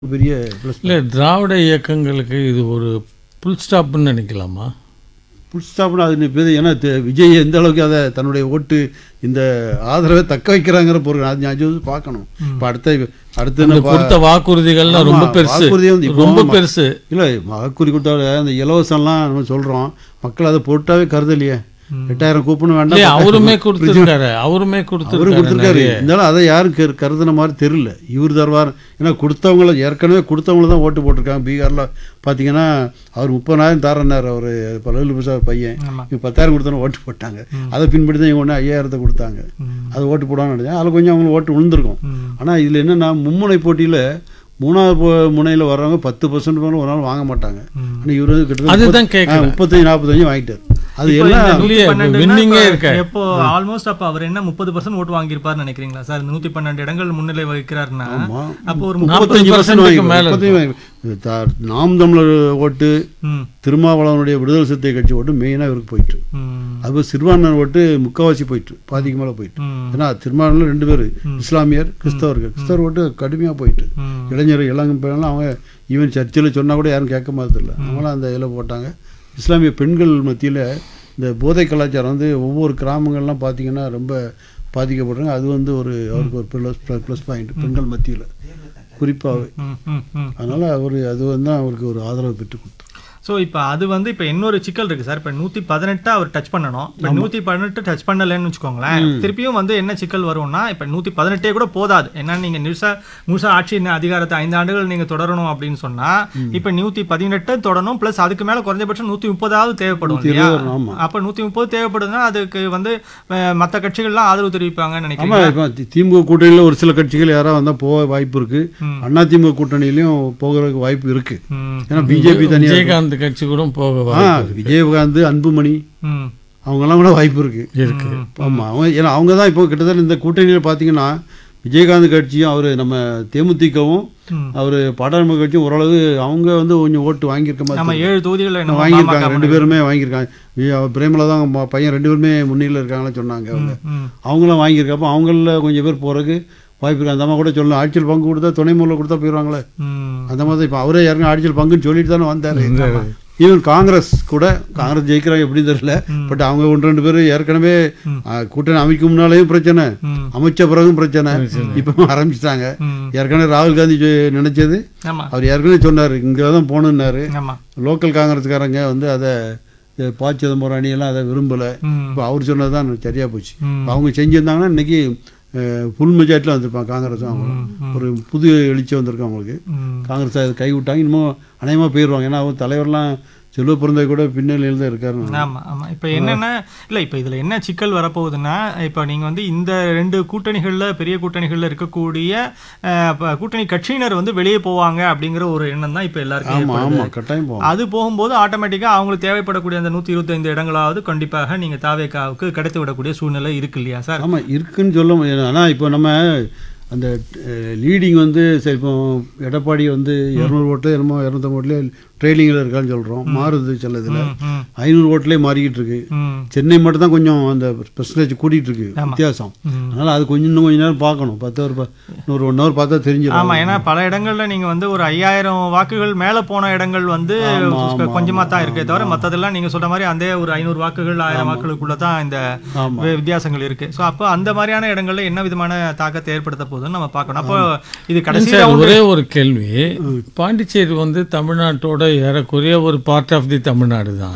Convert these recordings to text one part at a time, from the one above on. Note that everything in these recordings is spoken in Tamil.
பெரிய ப்ளஸ் இல்லை திராவிட இயக்கங்களுக்கு இது ஒரு புல் ஸ்டாப்னு நினைக்கலாமா புல் ஸ்டாப்னு அது இப்போ ஏன்னா தெ- விஜய் எந்த அளவுக்கு அதை தன்னுடைய ஓட்டு இந்த ஆதரவை தக்க வைக்கிறாங்கிற பொருள் அது ஞாபகம் வச்சு பார்க்கணும் இப்போ அடுத்த அடுத்து இந்த என்ன பா- கொடுத்த வாக்குறுதிகள்லாம் ரொம்ப ஆமா, பெருசு வாக்குறுதி வந்து இப்போ ரொம்ப ஆமா. பெருசு இல்லை வாக்குறுதி கொடுத்தால அந்த இலவசம்லாம் நம்ம சொல்கிறோம் மக்கள் அதை போட்டாவே கருதலையே எட்டாயிரம் கூப்பன் இல்லையா வேண்டாம் அவருமே கொடுத்துருக்காரு அவருமே அவரு கொடுத்துருக்காரு கொடுத்துருக்காரு இருந்தாலும் அதை யாரும் கரு கருதுன மாதிரி தெரியல இவர் தருவார் ஏன்னா கொடுத்தவங்கள ஏற்கனவே கொடுத்தவங்கள தான் ஓட்டு போட்டிருக்காங்க பீகாரில் பார்த்தீங்கன்னா அவர் முப்பதாயிரம் தரனார் அவர் பல்லு பிரசாத் பையன் ஆமா. இவங்க பத்தாயிரம் கொடுத்தோன்னு ஓட்டு போட்டாங்க அதை பின்பற்றி தான் இவங்க ஒன்று ஐயாயிரத்தை கொடுத்தாங்க அது ஓட்டு போடான்னு நினைச்சேன் அதில் கொஞ்சம் அவங்களுக்கு ஓட்டு விழுந்திருக்கும் ஆனால் இதில் என்னென்னா மும்முனை போட்டியில் மூணாவது போ- முனையில் வர்றவங்க பத்து பர்சன்ட் மேலே ஒரு நாள் வாங்க மாட்டாங்க ஆனால் இவர் வந்து கிட்டத்தட்ட அதுதான் முப்பத்தி- கேட்குறேன். ஆ, முப்பத்தஞ்சு நாற்பத்தஞ்சு வாங்கிட்டார் அது இப்போ எல்லாம் இந்த இல்லையே, 112 winning ஏ இப்ப இருக்க. எப்போ ஆல்மோஸ்ட் அப்ப அவர் என்ன முப்பது பர்சன்ட் ஓட்டு வாங்கியிருப்பாருன்னு நினைக்கிறீங்களா சார் இந்த நூத்தி பன்னெண்டு இடங்கள் முன்னிலை வகிக்கிறாருன்னா ஆமா. அப்போ ஒரு முப்பத்தஞ்சு 40% பர்சன்ட் வாங்கி மேல முப்பத்தஞ்சு வாங்கி த- நாம் தமிழர் ஓட்டு ம், திருமாவளவனுடைய விடுதலை சிறுத்தை கட்சி ஓட்டு மெயினாக இவருக்கு போயிட்டு ம், அது சிறுபான்மையினர் ஓட்டு முக்கால்வாசி போயிட்டு பாதிக்கு மேலே போயிட்டு ம், ஏன்னா திருமாவளவன் ரெண்டு பேர் இஸ்லாமியர் கிறிஸ்தவர்கள் கிறிஸ்தவர் ஓட்டு கடுமையாக போயிட்டு ம். இளைஞர் இளங்கம் பேரெல்லாம் அவங்க ஈவன் சர்ச்சில் சொன்னால் கூட யாரும் கேட்க மாதிரி அவங்களாம் அந்த இதில் போட்டாங்க இஸ்லாமிய பெண்கள் மத்தியில் இந்த போதை கலாச்சாரம் வந்து ஒவ்வொரு கிராமங்கள்லாம் பார்த்தீங்கன்னா ரொம்ப பாதிக்கப்படுறாங்க அது வந்து ஒரு அவருக்கு ஒரு ப்ளஸ் ப்ளஸ் பாயிண்ட் பெண்கள் மத்தியில் குறிப்பாகவே ம், ம், ம். அதனால் அவர் அது வந்து அவருக்கு ஒரு ஆதரவு பெற்று கொடுத்தார் ஸோ இப்போ அது வந்து இப்போ இன்னொரு சிக்கல் இருக்கு சார் இப்போ நூற்றி பதினெட்டு அவர் டச் பண்ணணும் இப்போ நூற்றி பதினெட்டு டச் பண்ணலைன்னு வச்சுக்கோங்களேன் திருப்பியும் வந்து என்ன சிக்கல் வரும்னா இப்போ நூற்றி பதினெட்டே கூட போதாது ஏன்னா நீங்கள் முழுசா முழுசா ஆட்சி என்ன அதிகாரத்தை ஐந்து ஆண்டுகள் நீங்கள் தொடரணும் அப்படின்னு சொன்னால் இப்போ நூற்றி பதினெட்டு தொடரணும் ப்ளஸ் அதுக்கு மேலே குறைஞ்சபட்சம் நூற்றி முப்பதாவது தேவைப்படும் இல்லையா இருபது, ஆமா. அப்போ நூற்றி முப்பது தேவைப்படுதுன்னா அதுக்கு வந்து மற்ற கட்சிகள்லாம் ஆதரவு தெரிவிப்பாங்கன்னு நினைக்கிறேன் ஆமாம் இப்போ தி- திமுக கூட்டணியில் ஒரு சில கட்சிகள் யாராவது வந்தால் போக வாய்ப்பு இருக்குது ம். அண்ணா திமுக கூட்டணியிலையும் போகிறதுக்கு வாய்ப்பு இருக்குது ம் ஏன்னா பிஜேபி தனியாக விஜயகாந்த் கட்சி கூட போக ஆ விஜயகாந்த் அன்புமணி ம் அவங்கெல்லாம் கூட வாய்ப்பு இருக்குது இருக்கு ஆமாம் அவங்க ஏன்னா அவங்க தான் இப்போ கிட்டத்தட்ட இந்த கூட்டணியில் பார்த்தீங்கன்னா விஜயகாந்த் கட்சியும் அவர் நம்ம தேமுதிகவும் ம். அவர் பாடாளுமன்ற கட்சியும் ஓரளவு அவங்க வந்து கொஞ்சம் ஓட்டு வாங்கியிருக்க மாதிரி நம்ம ஏழு தொகுதிகளில் என்ன வாங்கியிருக்காங்க ரெண்டு பேருமே வாங்கியிருக்காங்க வி- அவர் பிரேமலா தான் அவங்க பையன் ரெண்டு பேருமே முன்னிலையில் இருக்காங்கன்னு சொன்னாங்க அவங்க ம் அவங்களும் வாங்கியிருக்கப்போ அவங்கள கொஞ்சம் பேர் போகிறதுக்கு வாய்ப்பு இருக்கு அந்த அம்மா கூட சொல்லலாம் ஆட்சியில் பங்கு கொடுத்தா துணை முதல்ல கொடுத்தா போயிடுவாங்களே ம் அந்த மாதிரி இப்போ அவரே யாருங்க ஆட்சியில் பங்குன்னு சொல்லிட்டு தானே வந்தார் ஈவன் காங்கிரஸ் கூட காங்கிரஸ் ஜெயிக்கிறாங்க எப்படின்னு தெரியல பட் அவங்க ஒன்று ரெண்டு பேர் ஏற்கனவே ஆ, கூட்டணி அமைக்கும் முன்னாலேயும் பிரச்சனை ம் அமைச்ச பிறகும் பிரச்சனை இப்போ ஆரம்பிச்சிட்டாங்க ம் ஏற்கனவே ராகுல் காந்தி சொ- நினைச்சது ஆமா அவர் ஏற்கனவே சொன்னார் இங்கே தான் போகணுன்னாரு ஆமா லோக்கல் காங்கிரஸ்காரங்க வந்து அதை இந்த ப சிதம்பரம் அணியெல்லாம் அதை விரும்பலை ம் இப்போ அவர் சொன்னது தான் சரியாக போச்சு ம். இப்ப அவங்க செஞ்சிருந்தாங்கன்னா இன்னைக்கு ஃபுல் மெஜாரிட்டியில் வந்திருப்பாங்க காங்கிரஸும் அவங்க ஒரு புது எழுச்சி வந்திருக்கு அவங்களுக்கு ம் காங்கிரஸ் அதை கைவிட்டாங்க இன்னமும் அநேகமாக போயிடுவாங்க ஏன்னா அவங்க தலைவர்லாம் செல்வ பிறந்த கூட பின்னணியில் தான் இருக்காரு ஆமா ஆமா இப்போ என்னன்னா இல்ல இப்போ இதுல என்ன சிக்கல் வரப்போகுதுன்னா இப்போ நீங்க வந்து இந்த ரெண்டு கூட்டணிகள்ல பெரிய கூட்டணிகள்ல இருக்கக்கூடிய அஹ், ப- கூட்டணி கட்சியினர் வந்து வெளியே போவாங்க அப்படிங்கிற ஒரு எண்ணம் தான் இப்போ எல்லாருக்கும் ஆமாம் ஏற்படுது. ஆமாம் கட்டாயம் போவோம் அது போகும்போது ஆட்டோமேட்டிக்கா அவங்களுக்கு தேவைப்படக்கூடிய அந்த நூத்தி இருபத்தைந்து இடங்களாவது கண்டிப்பாக நீங்க தாவேக்காவுக்கு கிடைத்து விடக்கூடிய சூழ்நிலை இருக்கு இல்லையா சார் ஆமாம் இருக்குன்னு சொல்ல முடியாது ஆனால் இப்போ நம்ம அந்த லீடிங் வந்து சரி இப்போ எடப்பாடி வந்து இரநூறு ஓட்டில் என்னமோ இரநூத்தம்பது ஓட்டில் ட்ரெயிலிங்கில் இருக்கான்னு சொல்கிறோம் மாறுது சில இதில் ம், ம், ஐநூறு ஓட்டிலே மாறிக்கிட்டு இருக்கு ம், சென்னை மட்டும் தான் கொஞ்சம் அந்த பெர்சன்டேஜ் கூட்டிகிட்டு இருக்கு ஆமா. வித்தியாசம் ம். அதனால் அது கொஞ்சம் இன்னும் கொஞ்ச நேரம் பார்க்கணும் பத்து ஒரு ப- இன்னொரு ஒன் ஹவர் பார்த்தா தெரிஞ்சிடும் ஆமா ஏன்னா பல இடங்கள்ல நீங்க வந்து ஒரு ஐயாயிரம் வாக்குகள் மேல போன இடங்கள் வந்து ஆமா, ஆமா, கொஞ்சமா தான் இருக்கே தவிர மத்ததெல்லாம் நீங்க சொல்ற மாதிரி அந்த ஒரு ஐநூறு வாக்குகள் ஆயிரம் வாக்குகளுக்குள்ள தான் இந்த ஆமாம் வி- வித்தியாசங்கள் இருக்கு சோ அப்போ அந்த மாதிரியான இடங்கள்ல என்ன விதமான தாக்கத்தை ஏற்படுத்த போகுதுன்னு நம்ம பார்க்கணும் அப்போ இது கடைசி சார் ஒரே ஒரு கேள்வி பாண்டிச்சேரி வந்து தமிழ்நாட்டோட ஏறக்குறைய ஒரு பார்ட் ஆஃப் தி தமிழ்நாடு தான்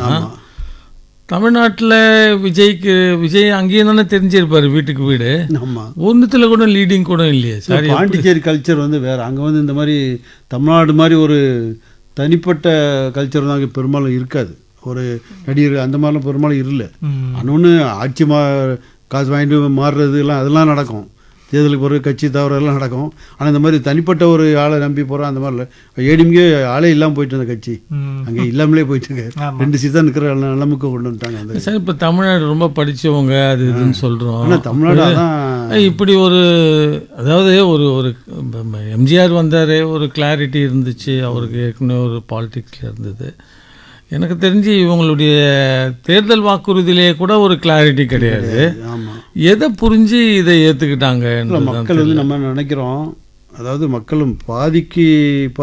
தமிழ்நாட்டில் விஜய்க்கு விஜய் அங்கேயும் தானே தெரிஞ்சிருப்பாரு வீட்டுக்கு வீடு ஆமாம் ஒன்றுத்துல கூட லீடிங் கூட இல்லையே சார் பாண்டிச்சேரி கல்ச்சர் வந்து வேறு அங்கே வந்து இந்த மாதிரி தமிழ்நாடு மாதிரி ஒரு தனிப்பட்ட கல்ச்சர் தான் அங்கே பெரும்பாலும் இருக்காது ஒரு நடிகர் அந்த மாதிரிலாம் பெரும்பாலும் இல்லை ம், இன்னொன்று ஆட்சி மா காசு வாங்கிட்டு மாறுறது எல்லாம் அதெல்லாம் நடக்கும் தேர்தலுக்கு பிறகு கட்சி தவறு எல்லாம் நடக்கும் ஆனால் இந்த மாதிரி தனிப்பட்ட ஒரு ஆளை நம்பி போகிறோம் அந்த மாதிரி இல்லை ஏடிஎம்கே ஆளே இல்லாமல் போயிட்டு அந்த கட்சி ம், அங்கே இல்லாமலே போயிட்டு ஆமா. ரெண்டு சீட் தான் நிற்கிற நிலைமைக்கு கொண்டு வந்துட்டாங்க அந்த சார் இப்போ தமிழ்நாடு ரொம்ப படிச்சவங்க அது இதுன்னு சொல்கிறோம் ஆனால் தமிழ்நாடு அதான் இப்படி ஒரு அதாவது ஒரு ஒரு எம்ஜிஆர் வந்தார் ஒரு கிளாரிட்டி இருந்துச்சு அவருக்கு ஏற்கனவே ஒரு பாலிடிக்ஸில் இருந்தது எனக்கு தெரிஞ்சு இவங்களுடைய தேர்தல் வாக்குறுதியிலே கூட ஒரு கிளாரிட்டி கிடையாது ஆமாம் எதை புரிஞ்சு இதை இல்லை ஏற்றுக்கிட்டாங்க மக்கள் வந்து நம்ம நினைக்கிறோம் அதாவது மக்களும் பாதிக்கு